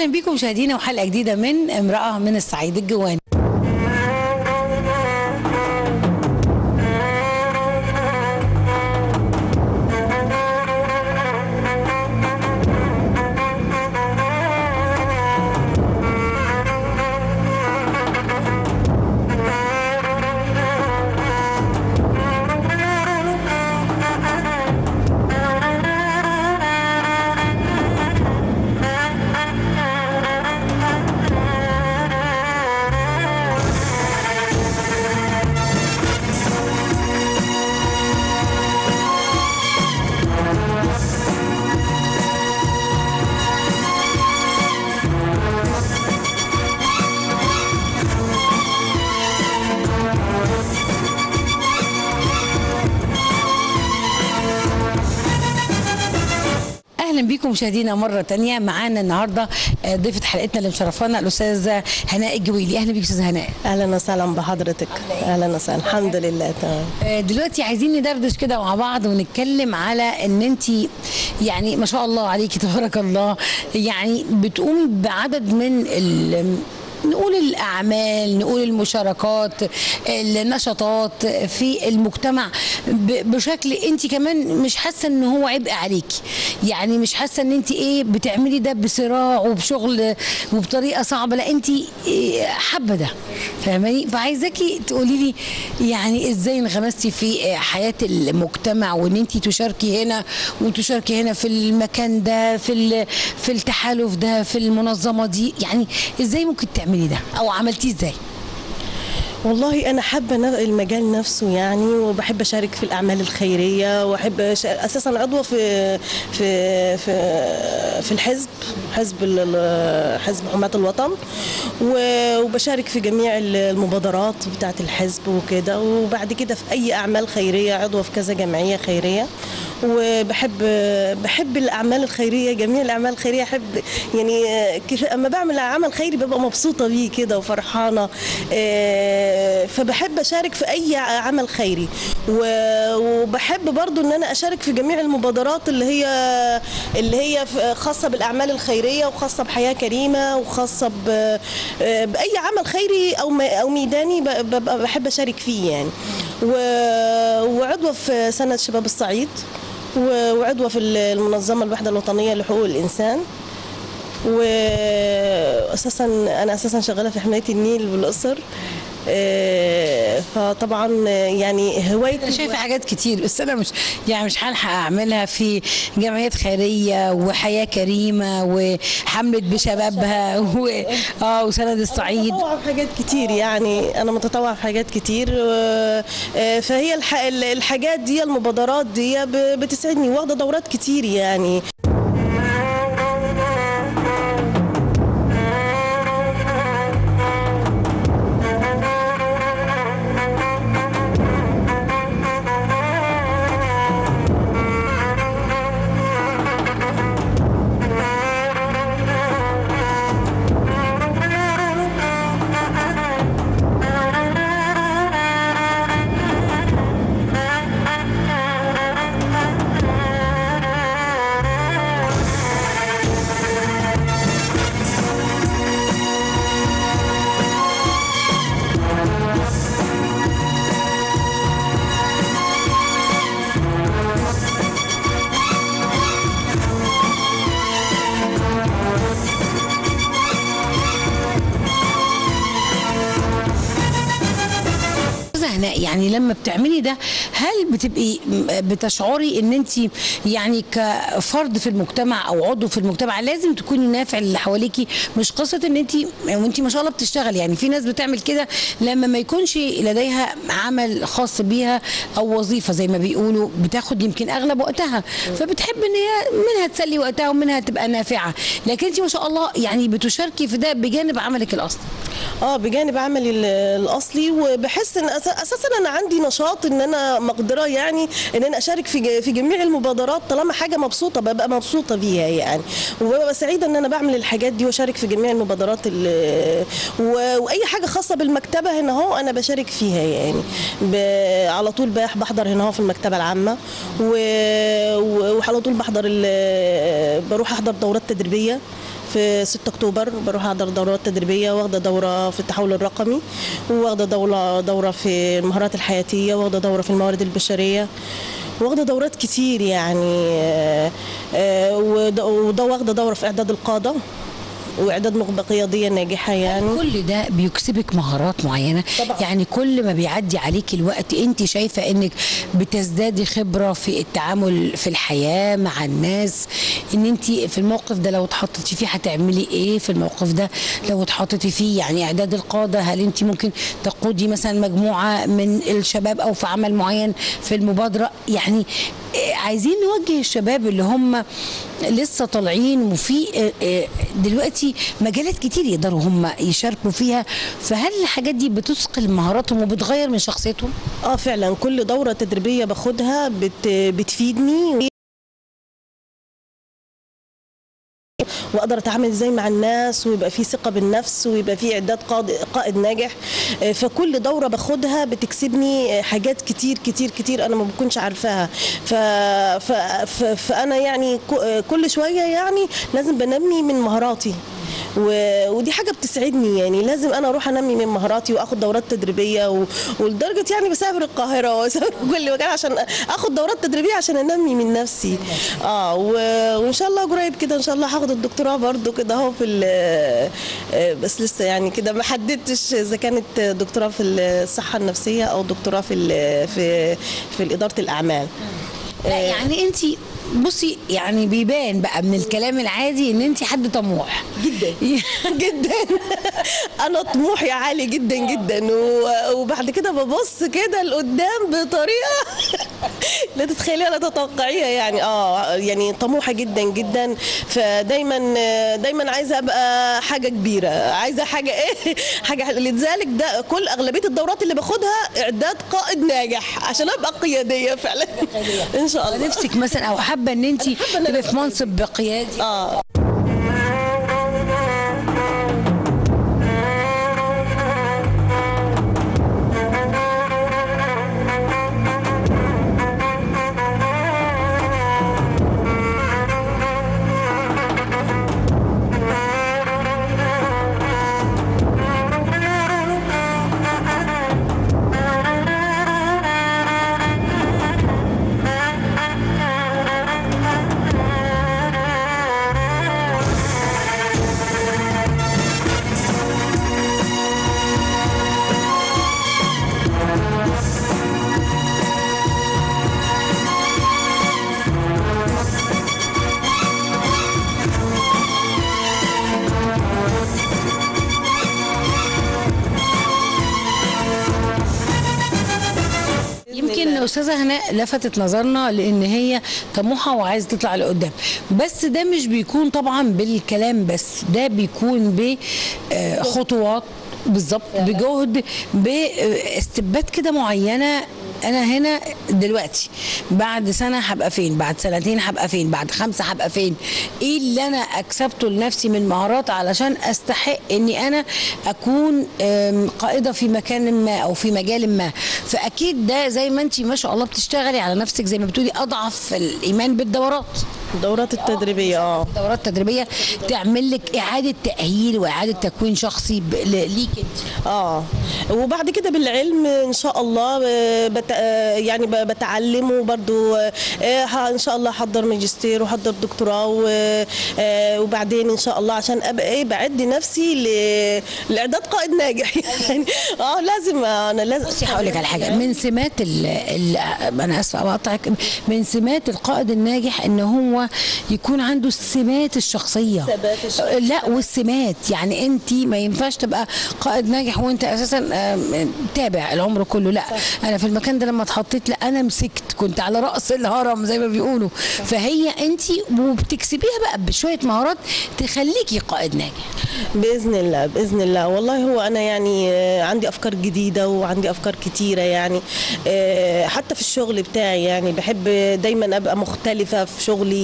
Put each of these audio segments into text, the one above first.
اهلا بيكم مشاهدينا وحلقه جديده من امراه من الصعيد الجواني اهلا بيكم مشاهدينا مره تانية معانا النهارده آه، ضيفه حلقتنا اللي مشرفانا الاستاذه هناء الجويلي اهلا بيك استاذه هناء اهلا وسهلا بحضرتك اهلا وسهلا الحمد لله تمام آه، دلوقتي عايزين ندردش كده مع بعض ونتكلم على ان انت يعني ما شاء الله عليكي تبارك الله يعني بتقومي بعدد من ال نقول الاعمال نقول المشاركات النشاطات في المجتمع ب- بشكل انت كمان مش حاسه ان هو عبء عليكي يعني مش حاسه ان انت ايه بتعملي ده بصراع وبشغل وبطريقه صعبه لا انت إيه حابه ده فاهماني فعايزاكي تقولي لي يعني ازاي انغمستي في حياه المجتمع وان انت تشاركي هنا وتشاركي هنا في المكان ده في ال- في التحالف ده في المنظمه دي يعني ازاي ممكن تعملي ده او عملتيه ازاي والله انا حابه ن- المجال نفسه يعني وبحب اشارك في الاعمال الخيريه واحب أش- اساسا عضوه في في في في الحزب حزب ال- ال- حزب حماة الوطن و- وبشارك في جميع ال- المبادرات بتاعه الحزب وكده وبعد كده في اي اعمال خيريه عضوه في كذا جمعيه خيريه وبحب بحب الاعمال الخيريه جميع الاعمال الخيريه احب يعني كيف اما بعمل عمل خيري ببقى مبسوطه بيه كده وفرحانه آه، فبحب اشارك في اي عمل خيري و- وبحب برضو ان انا اشارك في جميع المبادرات اللي هي اللي هي ف- خاصه بالاعمال الخيريه وخاصه بحياه كريمه وخاصه ب- آه، باي عمل خيري او م- او ميداني ب- ببقى بحب اشارك فيه يعني و- وعضوه في سنه شباب الصعيد و- وعضوه في المنظمه الوحده الوطنيه لحقوق الانسان واساسا انا اساسا شغاله في حمايه النيل والاقصر آه، فطبعا يعني هوايتي انا شايفه حاجات كتير بس انا مش يعني مش هلحق اعملها في جمعيات خيريه وحياه كريمه وحمله بشبابها و... اه وسند الصعيد متطوعة في حاجات كتير يعني انا متطوعه في حاجات كتير آه، آه، فهي الح- الحاجات دي المبادرات دي ب- بتسعدني واخده دورات كتير يعني أستاذة هناء يعني لما بتعملي ده هل بتبقي م- بتشعري ان انت يعني كفرد في المجتمع او عضو في المجتمع لازم تكوني نافع للي حواليكي مش قصه ان انت وانت ما شاء الله بتشتغل يعني في ناس بتعمل كده لما ما يكونش لديها عمل خاص بيها او وظيفه زي ما بيقولوا بتاخد يمكن اغلب وقتها فبتحب ان هي منها تسلي وقتها ومنها تبقى نافعه لكن انت ما شاء الله يعني بتشاركي في ده بجانب عملك الاصلي اه بجانب عملي ال- الاصلي وبحس ان أس- اساسا انا عندي نشاط ان انا مقدره يعني ان انا اشارك في ج- في جميع المبادرات طالما حاجه مبسوطه ببقى مبسوطه بيها يعني وببقى سعيده ان انا بعمل الحاجات دي واشارك في جميع المبادرات ال- و- واي حاجه خاصه بالمكتبه هنا اهو انا بشارك فيها يعني ب- على طول بح- بحضر هنا اهو في المكتبه العامه و- و- وعلى طول بحضر ال- بروح احضر دورات تدريبيه في 6 اكتوبر بروح احضر دورات تدريبيه واخده دوره في التحول الرقمي واخده دوره دوره في المهارات الحياتيه واخده دوره في الموارد البشريه واخده دورات كتير يعني آه، آه، ود- وده واخده دوره في اعداد القاده واعداد نخبه قياديه ناجحه يعني كل ده بيكسبك مهارات معينه طبعاً. يعني كل ما بيعدي عليك الوقت انت شايفه انك بتزدادي خبره في التعامل في الحياه مع الناس ان انت في الموقف ده لو اتحطيتي فيه هتعملي ايه في الموقف ده لو اتحطيتي فيه يعني اعداد القاده هل انت ممكن تقودي مثلا مجموعه من الشباب او في عمل معين في المبادره يعني إيه، عايزين نوجه الشباب اللي هم لسه طالعين وفي آه، آه، دلوقتي مجالات كتير يقدروا هم يشاركوا فيها فهل الحاجات دي بتثقل مهاراتهم وبتغير من شخصيتهم؟ اه فعلا كل دوره تدريبيه باخدها بت بتفيدني واقدر اتعامل ازاي مع الناس ويبقى في ثقه بالنفس ويبقى في اعداد قائد, قائد ناجح آه، فكل دوره باخدها بتكسبني آه، حاجات كتير كتير كتير انا ما بكونش عارفاها ف... ف... ف... فانا يعني ك- آه، كل شويه يعني لازم بنمي من مهاراتي و... ودي حاجه بتسعدني يعني لازم انا اروح انمي من مهاراتي واخد دورات تدريبيه و... ولدرجه يعني بسافر القاهره واسافر كل مكان عشان اخد دورات تدريبيه عشان انمي من نفسي اه و... وان شاء الله قريب كده ان شاء الله هاخد الدكتوراه برضو كده اهو في ال... آه، بس لسه يعني كده ما حددتش اذا كانت دكتوراه في الصحه النفسيه او دكتوراه في ال... في في اداره الاعمال لا يعني انت بصي يعني بيبان بقى من الكلام العادي ان انت حد طموح جدا جدا انا طموحي عالي جدا جدا و- وبعد كده ببص كده لقدام بطريقه لا تتخيليها لا تتوقعيها يعني اه يعني طموحه جدا جدا فدايما دايما عايزه ابقى حاجه كبيره عايزه حاجه ايه حاجه لذلك ده كل اغلبيه الدورات اللي باخدها اعداد قائد ناجح عشان ابقى قياديه فعلا ان شاء الله نفسك مثلا او حابه ان انت حابة إن أنا تبقي في منصب قيادي اه يمكن استاذه هناء لفتت نظرنا لان هي طموحه وعايزه تطلع لقدام بس ده مش بيكون طبعا بالكلام بس ده بيكون بخطوات بالظبط بجهد باستبات كده معينه انا هنا دلوقتي بعد سنه هبقى فين بعد سنتين هبقى فين بعد خمسه هبقى فين ايه اللي انا اكسبته لنفسي من مهارات علشان استحق اني انا اكون آم، قائده في مكان ما او في مجال ما فاكيد ده زي ما انت ما شاء الله بتشتغلي على نفسك زي ما بتقولي اضعف الايمان بالدورات الدورات التدريبيه اه دورات تدريبيه تعمل لك اعاده تاهيل واعاده تكوين شخصي ب- ل- ليك انت اه وبعد كده بالعلم ان شاء الله آه، بت... آه، يعني ب- بتعلمه برضو آه، ه- ان شاء الله احضر ماجستير واحضر دكتوراه و- آه، وبعدين ان شاء الله عشان ابقى ايه بعد نفسي ل... لاعداد قائد ناجح يعني اه لازم انا لازم بصي هقول لك على حاجه من سمات ال ال انا اسفه بقطعك من سمات القائد الناجح ان هو يكون عنده السمات الشخصيه ثبات الشخصية. لا والسمات يعني انت ما ينفعش تبقى قائد ناجح وانت اساسا آم، تابع العمر كله لا انا في المكان ده لما اتحطيت لا انا مسكت كنت على راس الهرم زي ما بيقولوا فهي انت وبتكسبيها بقى بشويه مهارات تخليكي قائد ناجح باذن الله باذن الله والله هو انا يعني آه، عندي افكار جديده وعندي افكار كتيره يعني آه، حتى في الشغل بتاعي يعني بحب دايما ابقى مختلفه في شغلي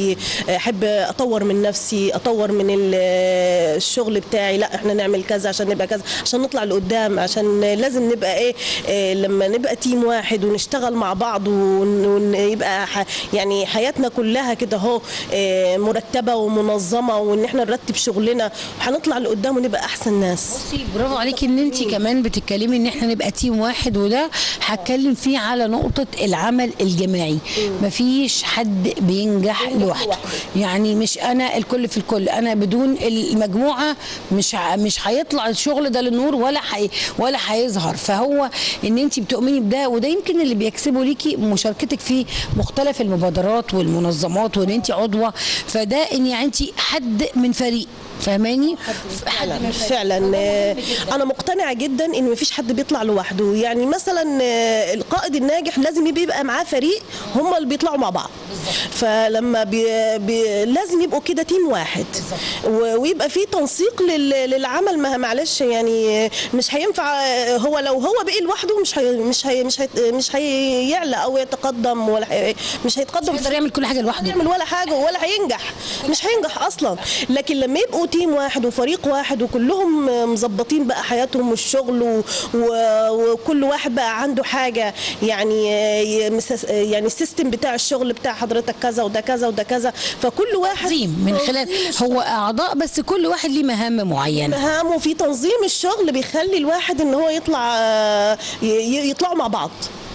نفسي احب اطور من نفسي اطور من ال- الشغل بتاعي لا احنا نعمل كذا عشان نبقى كذا عشان نطلع لقدام عشان لازم نبقى ايه آه، لما نبقى تيم واحد ونشتغل مع بعض ون- ونبقى ح- يعني حياتنا كلها كده اهو آه، مرتبه ومنظمه وان احنا نرتب شغلنا هنطلع لقدام ونبقى احسن ناس بصي برافو عليكي ان انت كمان بتتكلمي ان احنا نبقى تيم واحد وده هتكلم فيه على نقطه العمل الجماعي مفيش حد بينجح لوحده يعني مش انا الكل في الكل انا بدون المجموعه مش ع- مش هيطلع الشغل ده للنور ولا حي ولا هيظهر فهو ان انت بتؤمني بده وده يمكن اللي بيكسبه ليكي مشاركتك في مختلف المبادرات والمنظمات وان انت عضوه فده ان يعني انت حد من فريق فاهماني فعلا فعلا آه، انا مقتنعه جدا ان مفيش حد بيطلع لوحده يعني مثلا آه، القائد الناجح لازم يبقى يبقى معاه فريق هم اللي بيطلعوا مع بعض فلما بي بي لازم يبقوا كده تيم واحد و- ويبقى في تنسيق لل- للعمل ما معلش يعني آه، مش هينفع آه، هو لو هو بقي لوحده مش هي مش هي مش هي مش هيعلى او يتقدم ولا هي مش هيتقدم يقدر يعمل كل حاجه لوحده يعمل ولا حاجه ولا هينجح مش هينجح اصلا لكن لما يبقوا تيم واحد وفريق واحد وكلهم مظبطين بقى حياتهم والشغل و... و... وكل واحد بقى عنده حاجه يعني يمسس- يعني السيستم بتاع الشغل بتاع حضرتك كذا وده كذا وده كذا فكل واحد تنظيم من خلال هو اعضاء بس كل واحد ليه مهام معينه مهام وفي تنظيم الشغل بيخلي الواحد ان هو يطلع ي- ي- يطلعوا مع بعض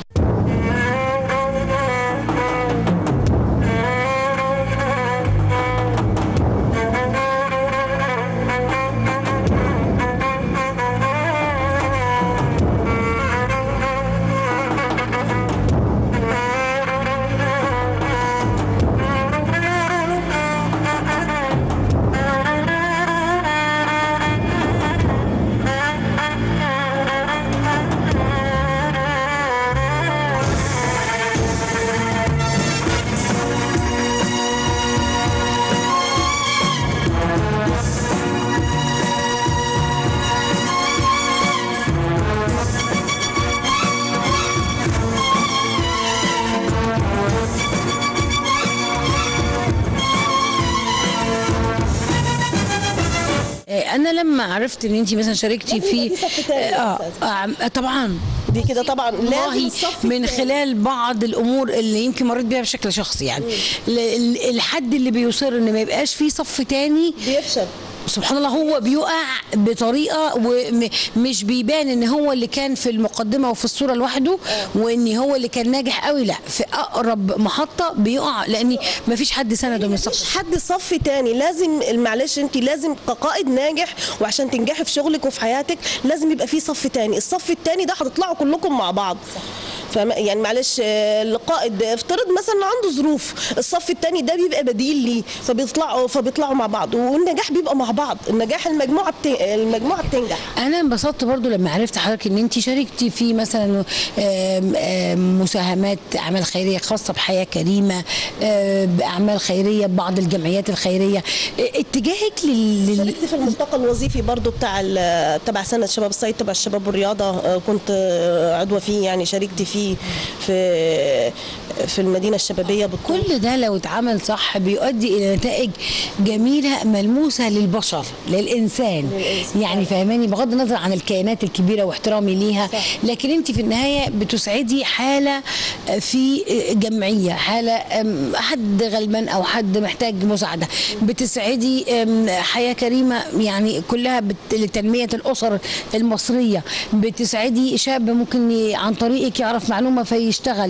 آه، انا لما عرفت ان انت مثلا شاركتي لازم في يبقى في صف تاني اه أساساً. آه، طبعا دي كده طبعا لازم والله صف من تاني. خلال بعض الامور اللي يمكن مريت بيها بشكل شخصي يعني ل- ال- الحد اللي بيصر ان ما يبقاش في صف تاني بيفشل سبحان الله هو بيقع بطريقه ومش بيبان ان هو اللي كان في المقدمه وفي الصوره لوحده وان هو اللي كان ناجح قوي لا في اقرب محطه بيقع لان ما فيش حد سنده من مفيش الصف حد صف تاني لازم معلش انت لازم كقائد ناجح وعشان تنجحي في شغلك وفي حياتك لازم يبقى في صف تاني الصف التاني ده هتطلعوا كلكم مع بعض فما يعني معلش آه، القائد افترض مثلا عنده ظروف الصف التاني ده بيبقى بديل ليه فبيطلعوا فبيطلعوا مع بعض والنجاح بيبقى مع بعض النجاح المجموعه بت... المجموعه بتنجح انا انبسطت برضو لما عرفت حضرتك ان انت شاركتي في مثلا آم، آم، مساهمات اعمال خيريه خاصه بحياه كريمه آم، باعمال خيريه ببعض الجمعيات الخيريه آه، اتجاهك لل لل- شاركت في الملتقى الوظيفي برضو بتاع ال- تبع سنة شباب الصعيد تبع الشباب والرياضة آه، كنت آه، عضوة فيه يعني شاركت فيه في في المدينة الشبابية بالطول كل ده لو اتعمل صح بيؤدي الى نتائج جميله ملموسه للبشر للانسان يعني فهماني بغض النظر عن الكيانات الكبيره واحترامي ليها لكن انت في النهايه بتسعدي حاله في جمعيه حاله أم، حد غلبان او حد محتاج مساعده بتسعدي أم، حياه كريمه يعني كلها بت- لتنميه الاسر المصريه بتسعدي شاب ممكن ي- عن طريقك يعرف معلومه فيشتغل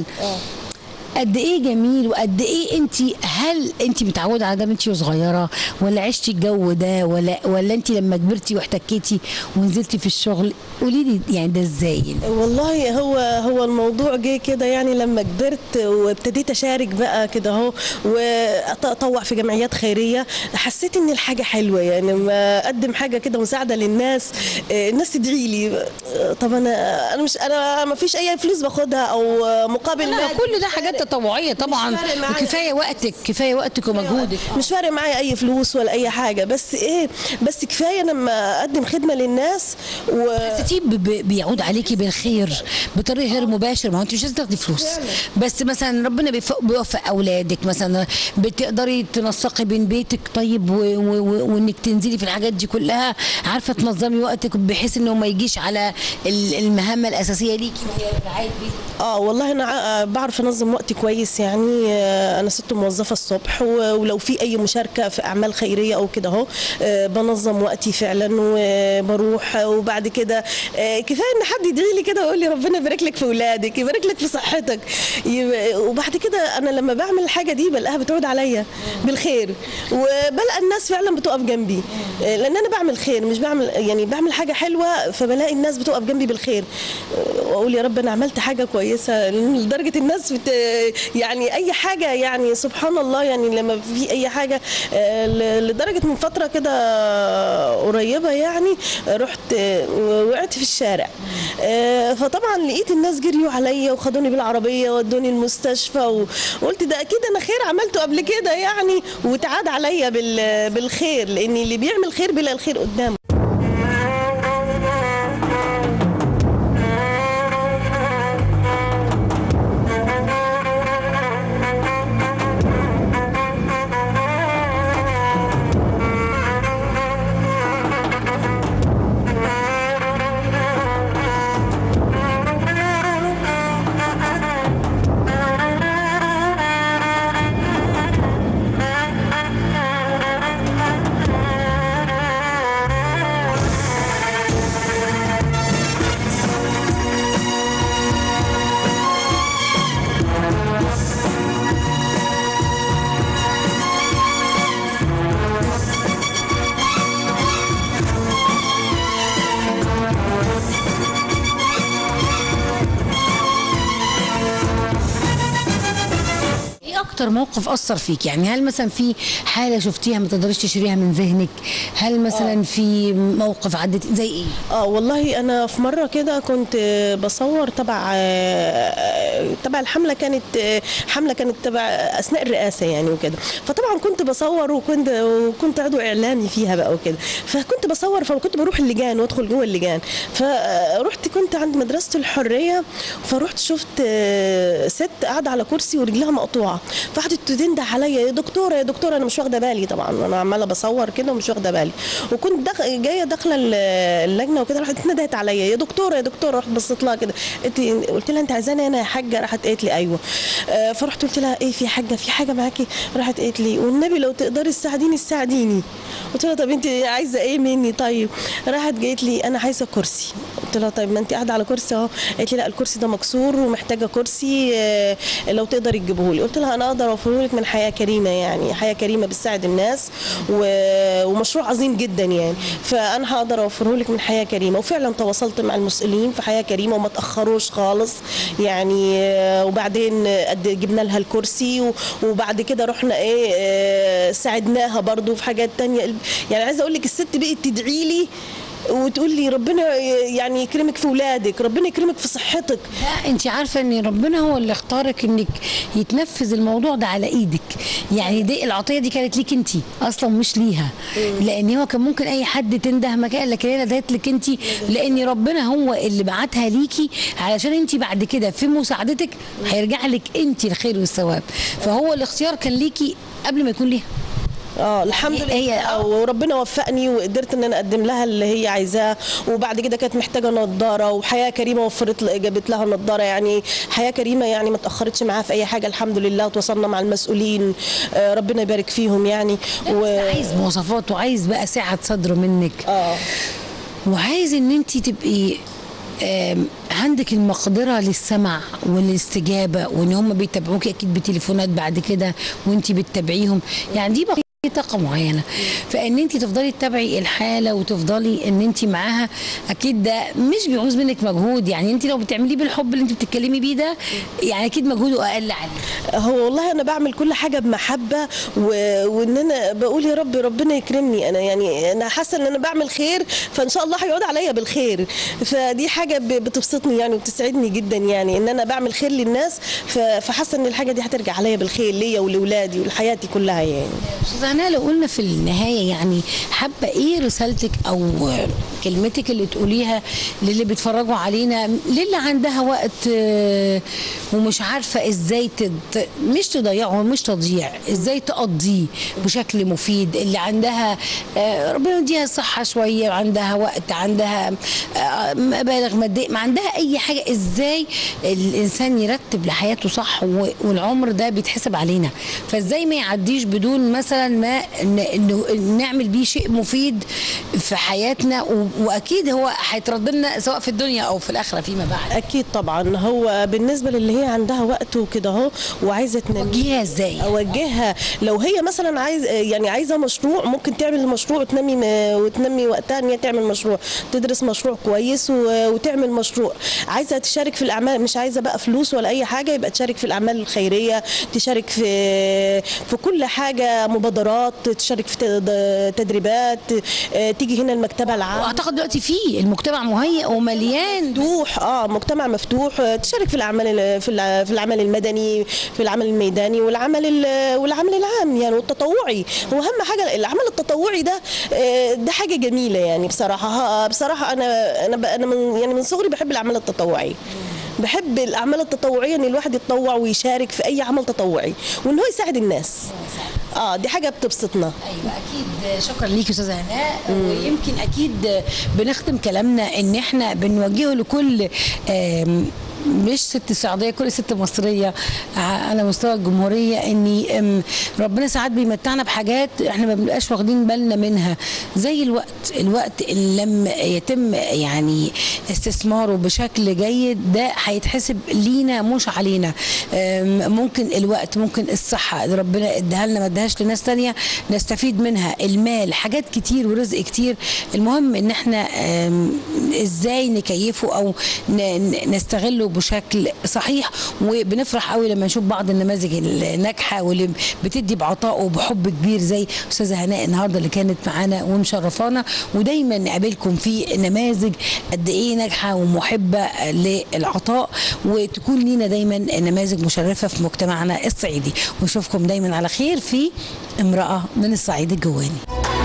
قد ايه جميل وقد ايه انت هل انت متعوده على ده من انت صغيره ولا عشتي الجو ده ولا ولا انت لما كبرتي واحتكيتي ونزلتي في الشغل قولي لي يعني ده ازاي والله هو هو الموضوع جه كده يعني لما كبرت وابتديت اشارك بقى كده اهو واطوع في جمعيات خيريه حسيت ان الحاجه حلوه يعني لما اقدم حاجه كده مساعده للناس آه، الناس تدعي لي آه، طب انا انا مش انا ما فيش اي فلوس باخدها او مقابل لا مادي. كل ده حاجات تطوعيه طبعا فارق معايا. وكفايه وقتك كفايه وقتك ومجهودك مش فارق معايا اي فلوس ولا اي حاجه بس ايه بس كفايه لما اقدم خدمه للناس و كتير ب- ب- بيعود عليكي بالخير بطريق غير مباشر ما هو انت مش لازم تاخدي فلوس بس مثلا ربنا بيفق- بيوفق اولادك مثلا بتقدري تنسقي بين بيتك طيب و- و- و- وانك تنزلي في الحاجات دي كلها عارفه تنظمي وقتك بحيث انه ما يجيش على ال- المهمه الاساسيه ليكي وهي رعايه بيتك اه والله انا ع- بعرف انظم وقتي كويس يعني آه، انا ست موظفه الصبح و- ولو في اي مشاركه في اعمال خيريه او كده اهو آه، بنظم وقتي فعلا وبروح وبعد كده آه، كفايه ان حد يدعي لي كده ويقول لي ربنا يبارك لك في اولادك يبارك لك في صحتك يب- وبعد كده انا لما بعمل الحاجه دي بلاقيها بتعود عليا بالخير وبلقى الناس فعلا بتقف جنبي آه، لان انا بعمل خير مش بعمل يعني بعمل حاجه حلوه فبلاقي الناس بتقف جنبي بالخير آه، واقول يا رب انا عملت حاجه كويسه لدرجه الناس بت يعني اي حاجه يعني سبحان الله يعني لما في اي حاجه آه، ل- لدرجه من فتره كده قريبه يعني رحت آه، وقعت في الشارع آه، فطبعا لقيت الناس جريوا عليا وخدوني بالعربيه ودوني المستشفى و- وقلت ده اكيد انا خير عملته قبل كده يعني وتعاد عليا بال- بالخير لان اللي بيعمل خير بيلاقي الخير قدامه ايه اكتر موقف اثر فيك يعني هل مثلا في حاله شفتيها ما تقدريش تشيليها من ذهنك هل مثلا في موقف عدت زي ايه اه والله انا في مره كده كنت آه، بصور تبع آه، تبع الحمله كانت آه، حمله كانت تبع اثناء الرئاسه يعني وكده فطبعا كنت بصور وكنت وكنت عضو اعلامي فيها بقى وكده فكنت بصور فكنت بروح اللجان وادخل جوه اللجان فرحت كنت عند مدرسه الحريه فرحت شفت آه، ست قاعده على كرسي ورجلها مقطوعه فقعدت تنده عليا يا دكتوره يا دكتوره انا مش واخده بالي طبعا انا عماله بصور كده ومش واخده بالي وكنت دخ... جايه داخله ال- اللجنه وكده راحت ندهت عليا يا دكتوره يا دكتوره رحت بصيت لها كده انت قلت لها انت عايزاني انا يا حاجه راحت قالت لي ايوه آه، فرحت قلت لها ايه في حاجه في حاجه معاكي راحت قالت لي والنبي لو تقدري تساعديني تساعديني قلت لها طب انت عايزه ايه مني طيب راحت قالت لي انا عايزه كرسي قلت لها طيب ما انت قاعده على كرسي اهو قالت لي لا الكرسي ده مكسور ومحتاجه كرسي آه، لو تقدري تجيبه لي قلت لها انا اقدر اوفره لك من حياه كريمه يعني حياه كريمه بتساعد الناس و- ومشروع عظيم جدا يعني فانا هقدر اوفره لك من حياه كريمه وفعلا تواصلت مع المسؤولين في حياه كريمه وما تاخروش خالص يعني آه، وبعدين آه، قد جبنا لها الكرسي و- وبعد كده رحنا ايه آه، ساعدناها برضو في حاجات تانية يعني عايزه اقول لك الست بقت تدعي لي وتقول لي ربنا يعني يكرمك في ولادك ربنا يكرمك في صحتك لا انت عارفه ان ربنا هو اللي اختارك انك يتنفذ الموضوع ده على ايدك يعني دي العطيه دي كانت ليك انت اصلا مش ليها لان هو كان ممكن اي حد تنده مكان لكن هي ندهت لك انت لان ربنا هو اللي بعتها ليكي علشان انت بعد كده في مساعدتك هيرجع لك انت الخير والثواب فهو الاختيار كان ليكي قبل ما يكون ليها اه الحمد هي- لله آه. وربنا وفقني وقدرت ان انا اقدم لها اللي هي عايزاه وبعد كده كانت محتاجه نظاره وحياه كريمه وفرت ل- جابت لها نظاره يعني حياه كريمه يعني ما تاخرتش معاها في اي حاجه الحمد لله وتواصلنا مع المسؤولين آه ربنا يبارك فيهم يعني و... عايز مواصفات وعايز بقى سعه صدر منك اه وعايز ان انت تبقي آم، عندك المقدرة للسمع والاستجابة وان هم بيتابعوك اكيد بتليفونات بعد كده وانت بتتابعيهم يعني دي بقية في طاقه معينه فان انت تفضلي تتابعي الحاله وتفضلي ان انت معاها اكيد ده مش بيعوز منك مجهود يعني انت لو بتعمليه بالحب اللي انت بتتكلمي بيه ده يعني اكيد مجهوده اقل عليك هو والله انا بعمل كل حاجه بمحبه و... وان انا بقول يا رب ربنا يكرمني انا يعني انا حاسه ان انا بعمل خير فان شاء الله هيعود عليا بالخير فدي حاجه ب... بتبسطني يعني وبتسعدني جدا يعني ان انا بعمل خير للناس ف... فحاسه ان الحاجه دي هترجع عليا بالخير ليا ولولادي ولحياتي كلها يعني استاذه هناء لو قلنا في النهايه يعني حابه ايه رسالتك او كلمتك اللي تقوليها للي بيتفرجوا علينا للي عندها وقت آه، ومش عارفه ازاي تد... مش تضيعه مش تضييع ازاي تقضيه بشكل مفيد اللي عندها آه، ربنا يديها الصحه شويه عندها وقت عندها آه، مبالغ ماديه ما عندها اي حاجه ازاي الانسان يرتب لحياته صح و- والعمر ده بيتحسب علينا فازاي ما يعديش بدون مثلا ما ن- إنه نعمل بيه شيء مفيد في حياتنا و- واكيد هو هيترد لنا سواء في الدنيا او في الاخره فيما بعد اكيد طبعا هو بالنسبه للي هي عندها وقت وكده اهو وعايزه تنمي توجهيها ازاي اوجهها لو هي مثلا عايز يعني عايزه مشروع ممكن تعمل مشروع وتنمي وتنمي وقتها ان هي تعمل مشروع تدرس مشروع كويس و- وتعمل مشروع عايزه تشارك في الاعمال مش عايزه بقى فلوس ولا اي حاجه يبقى تشارك في الاعمال الخيريه تشارك في في كل حاجه مبادرات تشارك في تد- تدريبات آه، تيجي هنا المكتبه العامه واعتقد دلوقتي في المجتمع مهيئ ومليان مفتوح اه مجتمع مفتوح آه، تشارك في الاعمال ال- في الع- في العمل المدني في العمل الميداني والعمل ال- والعمل العام يعني والتطوعي هو اهم حاجه العمل التطوعي ده آه، ده حاجه جميله يعني بصراحه ها- بصراحه انا انا ب- انا من يعني من صغري بحب الاعمال التطوعيه بحب الاعمال التطوعيه ان الواحد يتطوع ويشارك في اي عمل تطوعي وان هو يساعد الناس اه دي حاجه بتبسطنا ايوه اكيد شكرا ليكي استاذه هناء ويمكن اكيد بنختم كلامنا ان احنا بنوجهه لكل آم، مش ست سعوديه كل ست مصريه ع- على مستوى الجمهوريه ان أم، ربنا ساعات بيمتعنا بحاجات احنا ما بنبقاش واخدين بالنا منها زي الوقت الوقت اللي لما يتم يعني استثماره بشكل جيد ده هيتحسب لينا مش علينا أم، ممكن الوقت ممكن الصحه اللي ربنا اداها لنا ما اداهاش لناس تانية نستفيد منها المال حاجات كتير ورزق كتير المهم ان احنا أم، ازاي نكيفه او ن- ن- نستغله بشكل صحيح وبنفرح قوي لما نشوف بعض النماذج الناجحه واللي بتدي بعطاء وبحب كبير زي استاذه هناء النهارده اللي كانت معانا ومشرفانا ودايما نقابلكم في نماذج قد ايه ناجحه ومحبه للعطاء وتكون لينا دايما نماذج مشرفه في مجتمعنا الصعيدي ونشوفكم دايما على خير في امراه من الصعيد الجواني